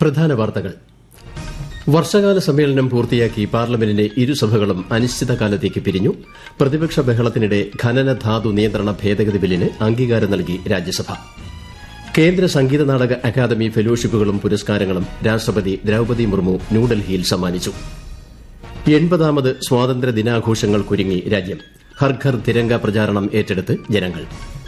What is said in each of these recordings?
പ്രധാന വാർത്തകൾ വർഷകാല സമ്മേളനം പൂർത്തിയാക്കി പാർലമെന്റിന്റെ ഇരുസഭകളും അനിശ്ചിതകാലത്തേക്ക് പിരിഞ്ഞു പ്രതിപക്ഷ ബഹളത്തിനിടെ ഖനന ധാതു നിയന്ത്രണ ഭേദഗതി ബില്ലിന് അംഗീകാരം നൽകി രാജ്യസഭ കേന്ദ്ര സംഗീത നാടക അക്കാദമി ഫെലോഷിപ്പുകളും പുരസ്കാരങ്ങളും രാഷ്ട്രപതി ദ്രൌപദി മുർമു ന്യൂഡൽഹിയിൽ സമ്മാനിച്ചു എൺപതാമത് സ്വാതന്ത്ര്യ ദിനാഘോഷങ്ങൾക്കൊരുങ്ങി രാജ്യം ഹർ ഘർ തിരങ്ക പ്രചാരണം ഏറ്റെടുത്ത് ജനങ്ങൾ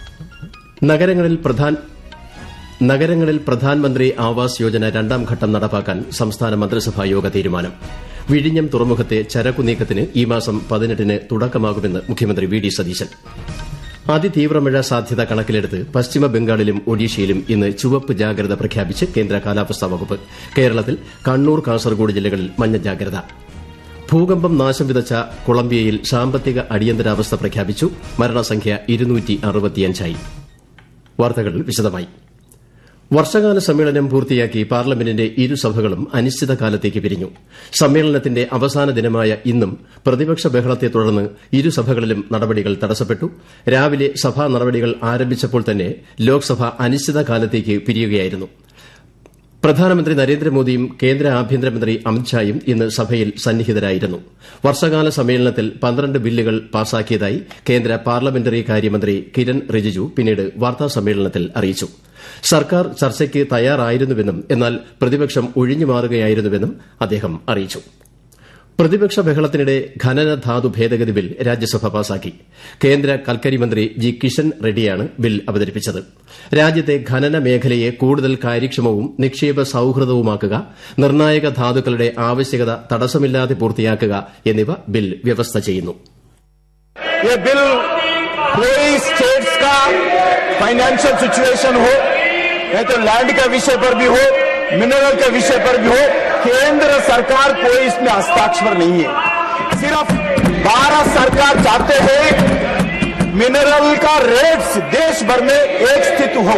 നഗരങ്ങളിൽ പ്രധാൻ നഗരങ്ങളിൽ പ്രധാൻമന്ത്രി ആവാസ് യോജന രണ്ടാം ഘട്ടം നടപ്പാക്കാൻ സംസ്ഥാന മന്ത്രിസഭാ യോഗ തീരുമാനം വിഴിഞ്ഞം തുറമുഖത്തെ ചരക്കു നീക്കത്തിന് ഈ മാസം പതിനെട്ടിന് തുടക്കമാകുമെന്ന് മുഖ്യമന്ത്രി വി ഡി സതീശൻ അതിതീവ്ര മഴ സാധ്യത കണക്കിലെടുത്ത് പശ്ചിമ ബംഗാളിലും ഒഡീഷയിലും ഇന്ന് ചുവപ്പ് ജാഗ്രത പ്രഖ്യാപിച്ച് കേന്ദ്ര കാലാവസ്ഥാ വകുപ്പ് കേരളത്തിൽ കണ്ണൂർ കാസർഗോഡ് ജില്ലകളിൽ മഞ്ഞ ജാഗ്രത ഭൂകമ്പം നാശം വിതച്ച കൊളംബിയയിൽ സാമ്പത്തിക അടിയന്തരാവസ്ഥ പ്രഖ്യാപിച്ചു മരണസംഖ്യ ഇരുന്നൂറ്റിയായി വാർത്തകൾ വിശദമായി വർഷകാല സമ്മേളനം പൂർത്തിയാക്കി പാർലമെന്റിന്റെ ഇരുസഭകളും അനിശ്ചിതകാലത്തേക്ക് പിരിഞ്ഞു സമ്മേളനത്തിന്റെ അവസാന ദിനമായ ഇന്നും പ്രതിപക്ഷ ബഹളത്തെ തുടർന്ന് ഇരുസഭകളിലും നടപടികൾ തടസ്സപ്പെട്ടു രാവിലെ സഭാ നടപടികൾ ആരംഭിച്ചപ്പോൾ തന്നെ ലോക്സഭ അനിശ്ചിതകാലത്തേക്ക് പിരിയുകയായിരുന്നു പ്രധാനമന്ത്രി നരേന്ദ്രമോദിയും കേന്ദ്ര ആഭ്യന്തരമന്ത്രി അമിത്ഷായും ഇന്ന് സഭയിൽ സന്നിഹിതരായിരുന്നു വർഷകാല സമ്മേളനത്തിൽ പന്ത്രണ്ട് ബില്ലുകൾ പാസാക്കിയതായി കേന്ദ്ര പാർലമെന്ററി കാര്യമന്ത്രി കിരൺ റിജിജു പിന്നീട് വാർത്താസമ്മേളനത്തിൽ അറിയിച്ചു സർക്കാർ ചർച്ചയ്ക്ക് തയ്യാറായിരുന്നുവെന്നും എന്നാൽ പ്രതിപക്ഷം ഒഴിഞ്ഞുമാറുകയായിരുന്നുവെന്നും അദ്ദേഹം അറിയിച്ചു പ്രതിപക്ഷ ബഹളത്തിനിടെ ഖനന ധാതു ഭേദഗതി ബിൽ രാജ്യസഭ പാസാക്കി കേന്ദ്ര കൽക്കരി മന്ത്രി ജി കിഷൻ റെഡ്ഡിയാണ് ബിൽ അവതരിപ്പിച്ചത് രാജ്യത്തെ ഖനന മേഖലയെ കൂടുതൽ കാര്യക്ഷമവും നിക്ഷേപ സൌഹൃദവുമാക്കുക നിർണായക ധാതുക്കളുടെ ആവശ്യകത തടസ്സമില്ലാതെ പൂർത്തിയാക്കുക എന്നിവ ബിൽ വ്യവസ്ഥ ചെയ്യുന്നു ये बिल कोई स्टेट्स का फाइनेंशियल सिचुएशन हो नहीं तो लैंड के विषय पर भी हो मिनरल के विषय पर भी हो केंद्र सरकार कोई इसमें हस्ताक्षर नहीं है सिर्फ भारत सरकार चाहते हैं मिनरल का रेट्स देश भर में एक स्थित हो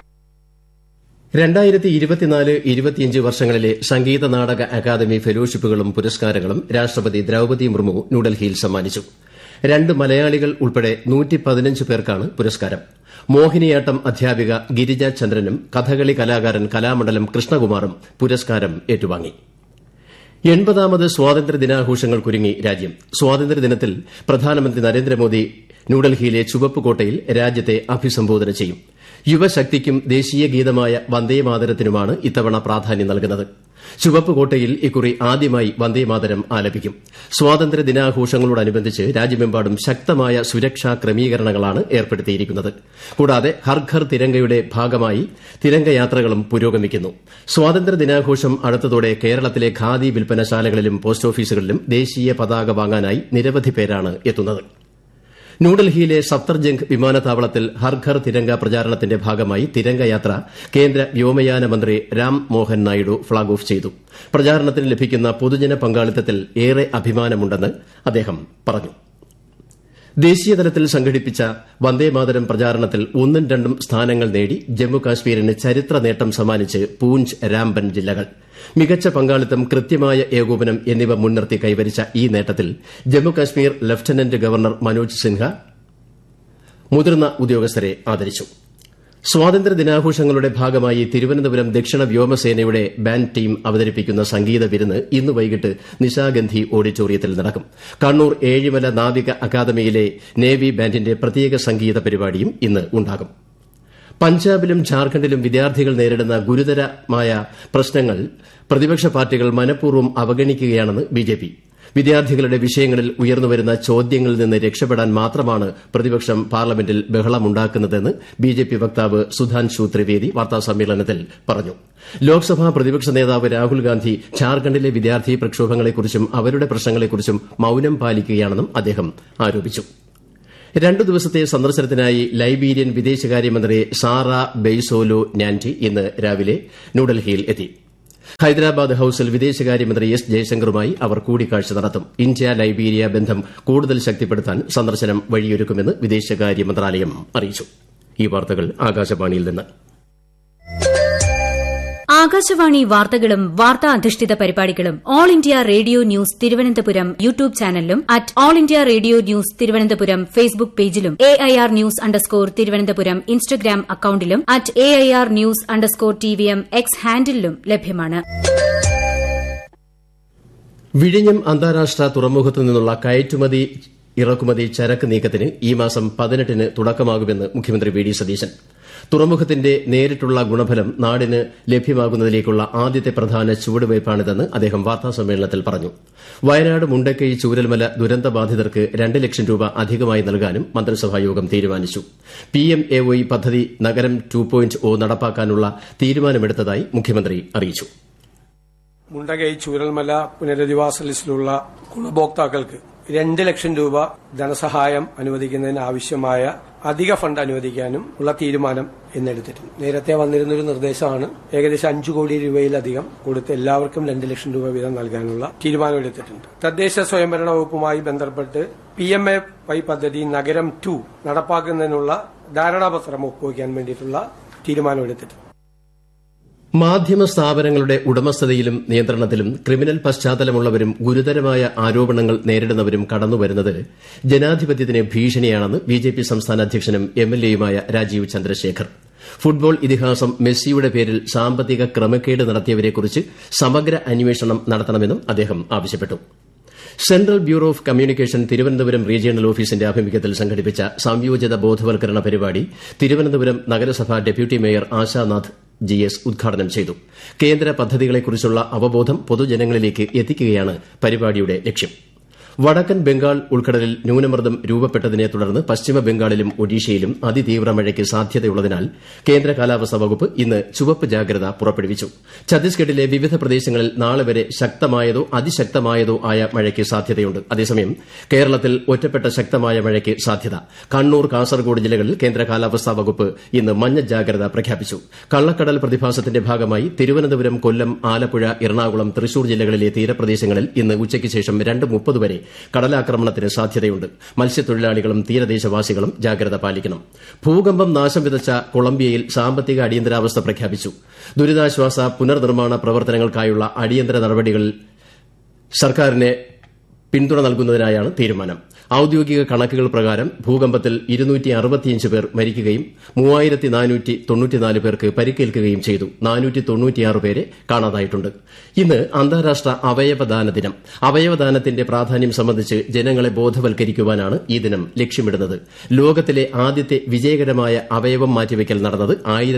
രണ്ടായിരത്തി ഇരുപത്തിനാല് ഇരുപത്തിയഞ്ച് വർഷങ്ങളിലെ സംഗീത നാടക അക്കാദമി ഫെലോഷിപ്പുകളും പുരസ്കാരങ്ങളും രാഷ്ട്രപതി ദ്രൌപദി മുർമു ന്യൂഡൽഹിയിൽ സമ്മാനിച്ചു രണ്ട് മലയാളികൾ ഉൾപ്പെടെ പേർക്കാണ് പുരസ്കാരം മോഹിനിയാട്ടം അധ്യാപിക ഗിരിജ ചന്ദ്രനും കഥകളി കലാകാരൻ കലാമണ്ഡലം കൃഷ്ണകുമാറും പുരസ്കാരം ഏറ്റുവാങ്ങി എൺപതാമത് സ്വാതന്ത്ര്യ ദിനാഘോഷങ്ങൾക്കൊരുങ്ങി രാജ്യം സ്വാതന്ത്ര്യദിനത്തിൽ പ്രധാനമന്ത്രി നരേന്ദ്രമോദി ന്യൂഡൽഹിയിലെ ചുവപ്പ് കോട്ടയിൽ രാജ്യത്തെ അഭിസംബോധന ചെയ്യും യുവശക്തിക്കും ദേശീയ ഗീതമായ വന്ദേമാതരത്തിനുമാണ് ഇത്തവണ പ്രാധാന്യം നൽകുന്നത് ചുവപ്പ് കോട്ടയിൽ ഇക്കുറി ആദ്യമായി വന്ദേമാതരം ആലപിക്കും സ്വാതന്ത്ര്യ ദിനാഘോഷങ്ങളോടനുബന്ധിച്ച് രാജ്യമെമ്പാടും ശക്തമായ സുരക്ഷാ ക്രമീകരണങ്ങളാണ് ഏർപ്പെടുത്തിയിരിക്കുന്നത് കൂടാതെ ഹർ ഘർ തിരങ്കയുടെ ഭാഗമായി തിരങ്കയാത്രകളും പുരോഗമിക്കുന്നു സ്വാതന്ത്ര്യ ദിനാഘോഷം അടുത്തതോടെ കേരളത്തിലെ ഖാദി വിൽപ്പനശാലകളിലും പോസ്റ്റ് ഓഫീസുകളിലും ദേശീയ പതാക വാങ്ങാനായി നിരവധി പേരാണ് എത്തുന്നത് ന്യൂഡൽഹിയിലെ സഫ്തർജംഗ് വിമാനത്താവളത്തിൽ ഹർ ഘർ തിരങ്ക പ്രചാരണത്തിന്റെ ഭാഗമായി തിരങ്കയാത്ര കേന്ദ്ര വ്യോമയാന മന്ത്രി രാം മോഹൻ നായിഡു ഫ്ളാഗ് ഓഫ് ചെയ്തു പ്രചാരണത്തിന് ലഭിക്കുന്ന പൊതുജന പങ്കാളിത്തത്തിൽ ഏറെ അഭിമാനമുണ്ടെന്ന് അദ്ദേഹം പറഞ്ഞു ദേശീയതലത്തിൽ സംഘടിപ്പിച്ച വന്ദേമാതരം പ്രചാരണത്തിൽ ഒന്നും രണ്ടും സ്ഥാനങ്ങൾ നേടി ജമ്മുകാശ്മീരിന് ചരിത്ര നേട്ടം സമ്മാനിച്ച് പൂഞ്ച് രാംബൻ ജില്ലകൾ മികച്ച പങ്കാളിത്തം കൃത്യമായ ഏകോപനം എന്നിവ മുൻനിർത്തി കൈവരിച്ച ഈ നേട്ടത്തിൽ ജമ്മുകാശ്മീർ ലഫ്റ്റനന്റ് ഗവർണർ മനോജ് സിൻഹ മുതിർന്ന ഉദ്യോഗസ്ഥരെ ആദരിച്ചു സ്വാതന്ത്ര്യ ദിനാഘോഷങ്ങളുടെ ഭാഗമായി തിരുവനന്തപുരം ദക്ഷിണ വ്യോമസേനയുടെ ബാൻഡ് ടീം അവതരിപ്പിക്കുന്ന സംഗീത വിരുന്ന് ഇന്ന് വൈകിട്ട് നിശാഗന്ധി ഓഡിറ്റോറിയത്തിൽ നടക്കും കണ്ണൂർ ഏഴിമല നാവിക അക്കാദമിയിലെ നേവി ബാൻഡിന്റെ പ്രത്യേക സംഗീത പരിപാടിയും ഇന്ന് ഉണ്ടാകും പഞ്ചാബിലും ഝാർഖണ്ഡിലും വിദ്യാർത്ഥികൾ നേരിടുന്ന ഗുരുതരമായ പ്രശ്നങ്ങൾ പ്രതിപക്ഷ പാർട്ടികൾ മനഃപൂർവ്വം അവഗണിക്കുകയാണെന്ന് ബിജെപി വിദ്യാർത്ഥികളുടെ വിഷയങ്ങളിൽ ഉയർന്നുവരുന്ന ചോദ്യങ്ങളിൽ നിന്ന് രക്ഷപ്പെടാൻ മാത്രമാണ് പ്രതിപക്ഷം പാർലമെന്റിൽ ബഹളമുണ്ടാക്കുന്നതെന്ന് ബിജെപി വക്താവ് സുധാൻഷു ത്രിവേദി വാർത്താസമ്മേളനത്തിൽ പറഞ്ഞു ലോക്സഭാ പ്രതിപക്ഷ നേതാവ് രാഹുൽ ഗാന്ധി ഝാർഖണ്ഡിലെ വിദ്യാർത്ഥി പ്രക്ഷോഭങ്ങളെക്കുറിച്ചും അവരുടെ പ്രശ്നങ്ങളെക്കുറിച്ചും മൌനം പാലിക്കുകയാണെന്നും അദ്ദേഹം ആരോപിച്ചു രണ്ടു ദിവസത്തെ സന്ദർശനത്തിനായി ലൈബീരിയൻ വിദേശകാര്യമന്ത്രി സാറ ബെയ്സോലോ നാൻറ്റി ഇന്ന് രാവിലെ ന്യൂഡൽഹിയിൽ എത്തി ഹൈദരാബാദ് ഹൌസിൽ വിദേശകാര്യമന്ത്രി എസ് ജയശങ്കറുമായി അവർ കൂടിക്കാഴ്ച നടത്തും ഇന്ത്യ ലൈബീരിയ ബന്ധം കൂടുതൽ ശക്തിപ്പെടുത്താൻ സന്ദർശനം വഴിയൊരുക്കുമെന്ന് വിദേശകാര്യ മന്ത്രാലയം അറിയിച്ചു ഈ വാർത്തകൾ ആകാശവാണിയിൽ നിന്ന് ആകാശവാണി വാർത്തകളും വാർത്താ അധിഷ്ഠിത പരിപാടികളും all India radio news Thiruvananthapuram YouTube ചാനലിലും at all India radio news Thiruvananthapuram Facebook പേജിലും A I R news underscore Thiruvananthapuram Instagram അക്കൌണ്ടിലും at A I R news underscore T V M X ഹാൻഡിലും ലഭ്യമാണ് വിഴിഞ്ഞം അന്താരാഷ്ട്ര തുറമുഖത്തു നിന്നുള്ള കയറ്റുമതി ഇറക്കുമതി ചരക്ക് നീക്കത്തിന് ഈ മാസം പതിനെട്ടിന് തുടക്കമാകുമെന്ന് മുഖ്യമന്ത്രി വി ഡി സതീശൻ തുറമുഖത്തിന്റെ നേരിട്ടുള്ള ഗുണഫലം നാടിന് ലഭ്യമാകുന്നതിലേക്കുള്ള ആദ്യത്തെ പ്രധാന ചുവടുവയ്പ്പാണിതെന്ന് അദ്ദേഹം വാർത്താസമ്മേളനത്തിൽ പറഞ്ഞു വയനാട് മുണ്ടക്കൈ ചൂരൽമല ദുരന്തബാധിതർക്ക് രണ്ട് ലക്ഷം രൂപ അധികമായി നൽകാനും മന്ത്രിസഭായോഗം തീരുമാനിച്ചു പിഎംഎവൈ പദ്ധതി നഗരം ടു പോയിന്റ് ഒ നടപ്പാക്കാനുള്ള തീരുമാനമെടുത്തതായി മുഖ്യമന്ത്രി അറിയിച്ചു മുണ്ടകൈ ചൂരൽമല പുനരധിവാസ ലിസ്റ്റിലുള്ള ഗുണഭോക്താക്കൾക്ക് രണ്ട് ലക്ഷം രൂപ ധനസഹായം അനുവദിക്കുന്നതിന് ആവശ്യമായ അധിക ഫണ്ട് അനുവദിക്കാനും ഉള്ള തീരുമാനം എന്നെടുത്തിട്ടുണ്ട് നേരത്തെ വന്നിരുന്നൊരു നിർദ്ദേശമാണ് ഏകദേശം അഞ്ചു കോടി രൂപയിലധികം കൊടുത്ത് എല്ലാവർക്കും രണ്ട് ലക്ഷം രൂപ വീതം നൽകാനുള്ള തീരുമാനമെടുത്തിട്ടുണ്ട് തദ്ദേശ സ്വയംഭരണ വകുപ്പുമായി ബന്ധപ്പെട്ട് പി എം എ വൈ പദ്ധതി നഗരം ടു നടപ്പാക്കുന്നതിനുള്ള ധാരണാപത്രം ഒപ്പുവയ്ക്കാൻ വേണ്ടിയിട്ടുള്ള തീരുമാനമെടുത്തിട്ടുണ്ട് മാധ്യമ സ്ഥാപനങ്ങളുടെ ഉടമസ്ഥതയിലും നിയന്ത്രണത്തിലും ക്രിമിനൽ പശ്ചാത്തലമുള്ളവരും ഗുരുതരമായ ആരോപണങ്ങൾ നേരിടുന്നവരും കടന്നുവരുന്നത് ജനാധിപത്യത്തിന് ഭീഷണിയാണെന്ന് ബിജെപി സംസ്ഥാന അധ്യക്ഷനും എംഎൽഎയുമായ രാജീവ് ചന്ദ്രശേഖർ ഫുട്ബോൾ ഇതിഹാസം മെസ്സിയുടെ പേരിൽ സാമ്പത്തിക ക്രമക്കേട് നടത്തിയവരെക്കുറിച്ച് സമഗ്ര അന്വേഷണം നടത്തണമെന്നും അദ്ദേഹം ആവശ്യപ്പെട്ടു central bureau of communication Thiruvananthapuram regional ഓഫീസിന്റെ ആഭിമുഖ്യത്തിൽ സംഘടിപ്പിച്ച സംയോജിത ബോധവൽക്കരണ പരിപാടി തിരുവനന്തപുരം നഗരസഭ deputy mayor Ashanath G S ഉദ്ഘാടനം ചെയ്തു കേന്ദ്ര പദ്ധതികളെക്കുറിച്ചുള്ള അവബോധം പൊതുജനങ്ങളിലേക്ക് എത്തിക്കുകയാണ് പരിപാടിയുടെ ലക്ഷ്യം വടക്കൻ ബംഗാൾ ഉൾക്കടലിൽ ന്യൂനമർദ്ദം രൂപപ്പെട്ടതിനെ തുടർന്ന് പശ്ചിമ ബംഗാളിലും ഒഡീഷയിലും അതിതീവ്ര മഴയ്ക്ക് സാധ്യതയുള്ളതിനാൽ കേന്ദ്ര കാലാവസ്ഥാ വകുപ്പ് ഇന്ന് ചുവപ്പ് ജാഗ്രത പുറപ്പെടുവിച്ചു ഛത്തീസ്ഗഡിലെ വിവിധ പ്രദേശങ്ങളിൽ നാളെ വരെ ശക്തമായതോ അതിശക്തമായതോ ആയ മഴയ്ക്ക് സാധ്യതയുണ്ട് അതേസമയം കേരളത്തിൽ ഒറ്റപ്പെട്ട ശക്തമായ മഴയ്ക്ക് സാധ്യത കണ്ണൂർ കാസർഗോഡ് ജില്ലകളിൽ കേന്ദ്ര കാലാവസ്ഥാ വകുപ്പ് ഇന്ന് മഞ്ഞ ജാഗ്രത പ്രഖ്യാപിച്ചു കള്ളക്കടൽ പ്രതിഭാസത്തിന്റെ ഭാഗമായി തിരുവനന്തപുരം കൊല്ലം ആലപ്പുഴ എറണാകുളം തൃശൂർ ജില്ലകളിലെ തീരപ്രദേശങ്ങളിൽ ഇന്ന് ഉച്ചയ്ക്ക് ശേഷം രണ്ട് മുപ്പത് വരെ കടലാക്രമണത്തിന് സാധ്യതയുണ്ട് മത്സ്യത്തൊഴിലാളികളും തീരദേശവാസികളും ജാഗ്രത പാലിക്കണം ഭൂകമ്പം നാശം വിതച്ച കൊളംബിയയിൽ സാമ്പത്തിക അടിയന്തരാവസ്ഥ പ്രഖ്യാപിച്ചു ദുരിതാശ്വാസ പുനർനിർമ്മാണ പ്രവർത്തനങ്ങൾക്കായുള്ള അടിയന്തര നടപടികളിൽ സർക്കാരിന് പിന്തുണ നൽകുന്നതിനായാണ് തീരുമാനം ഔദ്യോഗിക കണക്കുകൾ പ്രകാരം ഭൂകമ്പത്തിൽ പേർ മരിക്കുകയും പേർക്ക് പരിക്കേൽക്കുകയും ചെയ്തു പേരെ കാണാതായിട്ടുണ്ട് ഇന്ന് അന്താരാഷ്ട്ര അവയവദാന ദിനം അവയവദാനത്തിന്റെ പ്രാധാന്യം സംബന്ധിച്ച് ജനങ്ങളെ ബോധവൽക്കരിക്കുവാനാണ് ഈ ദിനം ലക്ഷ്യമിടുന്നത് ലോകത്തിലെ ആദ്യത്തെ വിജയകരമായ അവയവം മാറ്റിവയ്ക്കൽ നടന്നത്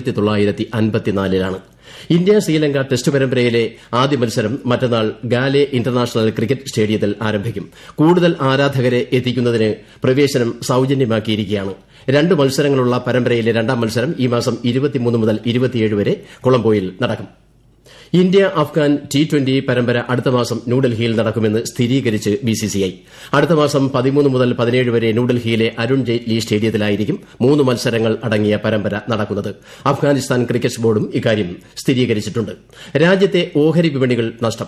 ലാണ് ഇന്ത്യ ശ്രീലങ്ക ടെസ്റ്റ് പരമ്പരയിലെ ആദ്യ മത്സരം മറ്റന്നാൾ ഗാലെ ഇന്റർനാഷണൽ ക്രിക്കറ്റ് സ്റ്റേഡിയത്തിൽ ആരംഭിക്കും കൂടുതൽ ആരാധകരെ എത്തിക്കുന്നതിന് പ്രവേശനം സൌജന്യമാക്കിയിരിക്കുകയാണ് രണ്ട് മത്സരങ്ങളുള്ള പരമ്പരയിലെ രണ്ടാം മത്സരം ഈ മാസം മുതൽ വരെ കൊളംബോയിൽ നടക്കും ഇന്ത്യ അഫ്ഗാൻ ടി ട്വന്റി പരമ്പര അടുത്ത മാസം ന്യൂഡൽഹിയിൽ നടക്കുമെന്ന് സ്ഥിരീകരിച്ച് ബിസിസിഐ അടുത്ത മാസം പതിമൂന്ന് മുതൽ പതിനേഴ് വരെ ന്യൂഡൽഹിയിലെ അരുൺ ജെയ്റ്റ്ലി സ്റ്റേഡിയത്തിലായിരിക്കും മൂന്ന് മത്സരങ്ങൾ അടങ്ങിയ പരമ്പര നടക്കുന്നത് അഫ്ഗാനിസ്ഥാൻ ക്രിക്കറ്റ് ബോർഡും ഇക്കാര്യം സ്ഥിരീകരിച്ചിട്ടുണ്ട് രാജ്യത്തെ ഓഹരി വിപണികൾ നഷ്ടം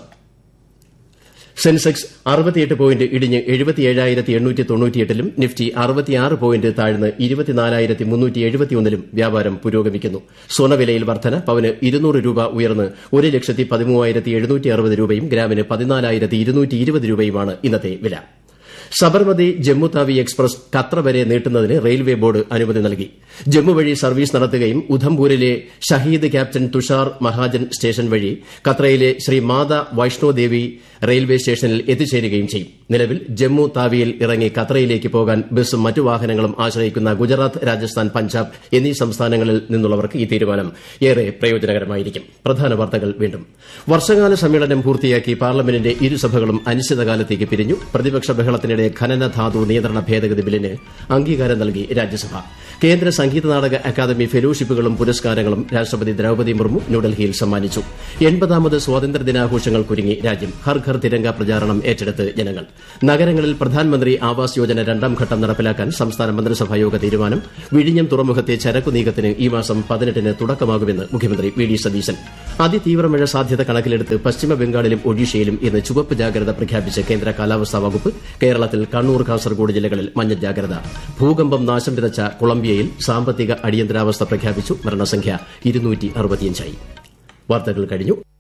സെൻസെക്സ് അറുപത്തിയെട്ട് പോയിന്റ് ഇടിഞ്ഞ് എഴുപത്തിയേഴായിരത്തി എണ്ണൂറ്റി തൊണ്ണൂറ്റിയെട്ടിലും നിഫ്റ്റി അറുപത്തിയാറ് പോയിന്റ് താഴ്ന്ന് ഇരുപത്തിനാലായിരത്തി മുന്നൂറ്റി എഴുപത്തിയൊന്നിലും വ്യാപാരം പുരോഗമിക്കുന്നു സ്വർണ്ണവിലയിൽ വർധന പവന് ഇരുന്നൂറ് രൂപ ഉയർന്ന് ഒരു ലക്ഷത്തി പതിമൂവായിരത്തി എഴുന്നൂറ്റി അറുപത് രൂപയും ഗ്രാമിന് പതിനാലായിരത്തി ഇരുന്നൂറ്റി ഇരുപത് രൂപയുമാണ് ഇന്നത്തെ വില സബർമതി ജമ്മു താവി എക്സ്പ്രസ് കത്ര വരെ നീട്ടുന്നതിന് റെയിൽവേ ബോർഡ് അനുമതി നൽകി ജമ്മു വഴി സർവീസ് നടത്തുകയും ഉധംപൂരിലെ ഷഹീദ് ക്യാപ്റ്റൻ തുഷാർ മഹാജൻ സ്റ്റേഷൻ വഴി കത്രയിലെ ശ്രീ മാത വൈഷ്ണോദേവി റെയിൽവേ സ്റ്റേഷനിൽ എത്തിച്ചേരുകയും ചെയ്യും നിലവിൽ ജമ്മു താവിയിൽ ഇറങ്ങി കത്രയിലേക്ക് പോകാൻ ബസും മറ്റു വാഹനങ്ങളും ആശ്രയിക്കുന്ന ഗുജറാത്ത് രാജസ്ഥാൻ പഞ്ചാബ് എന്നീ സംസ്ഥാനങ്ങളിൽ നിന്നുള്ളവർക്ക് ഈ തീരുമാനം ഏറെ പ്രയോജനകരമായിരിക്കും പ്രധാന വാർത്തകൾ വീണ്ടും വർഷകാല സമ്മേളനം പൂർത്തിയാക്കി പാർലമെന്റിന്റെ ഇരുസഭകളും അനിശ്ചിതകാലത്തേക്ക് പിരിഞ്ഞു പ്രതിപക്ഷ ബഹളത്തിനിടെ ഖനന ധാതു നിയന്ത്രണ ഭേദഗതി ബില്ലിന് അംഗീകാരം നൽകി രാജ്യസഭ കേന്ദ്ര സംഗീത നാടക അക്കാദമി ഫെലോഷിപ്പുകളും പുരസ്കാരങ്ങളും രാഷ്ട്രപതി ദ്രൌപദി മുർമു ന്യൂഡൽഹിയിൽ സമ്മാനിച്ചു എൺപതാമത് സ്വാതന്ത്ര്യദിനാഘോഷങ്ങൾക്കൊരുങ്ങി രാജ്യം ഹർ ഘർ തിരങ്ക പ്രചാരണം ഏറ്റെടുത്ത് ജനങ്ങൾ നഗരങ്ങളിൽ പ്രധാനമന്ത്രി ആവാസ് യോജന രണ്ടാം ഘട്ടം നടപ്പിലാക്കാൻ സംസ്ഥാന മന്ത്രിസഭായോഗ തീരുമാനം വിഴിഞ്ഞം തുറമുഖത്തെ ചരക്കു നീക്കത്തിന് ഈ മാസം പതിനെട്ടിന് തുടക്കമാകുമെന്ന് മുഖ്യമന്ത്രി വി ഡി സതീശൻ അതിതീവ്ര മഴ സാധ്യത കണക്കിലെടുത്ത് പശ്ചിമ ബംഗാളിലും ഒഡീഷയിലും ഇന്ന് ചുവപ്പ് ജാഗ്രത പ്രഖ്യാപിച്ച് കേന്ദ്ര കാലാവസ്ഥാ വകുപ്പ് കേരളത്തിൽ കണ്ണൂർ കാസർഗോഡ് ജില്ലകളിൽ മഞ്ഞ ജാഗ്രത ഭൂകമ്പം നാശം വിതച്ച കൊളംബിയയിൽ സാമ്പത്തിക അടിയന്തരാവസ്ഥ പ്രഖ്യാപിച്ചു മരണസംഖ്യ ഇരുന്നൂറ്റി വാർത്തകൾ കഴിഞ്ഞു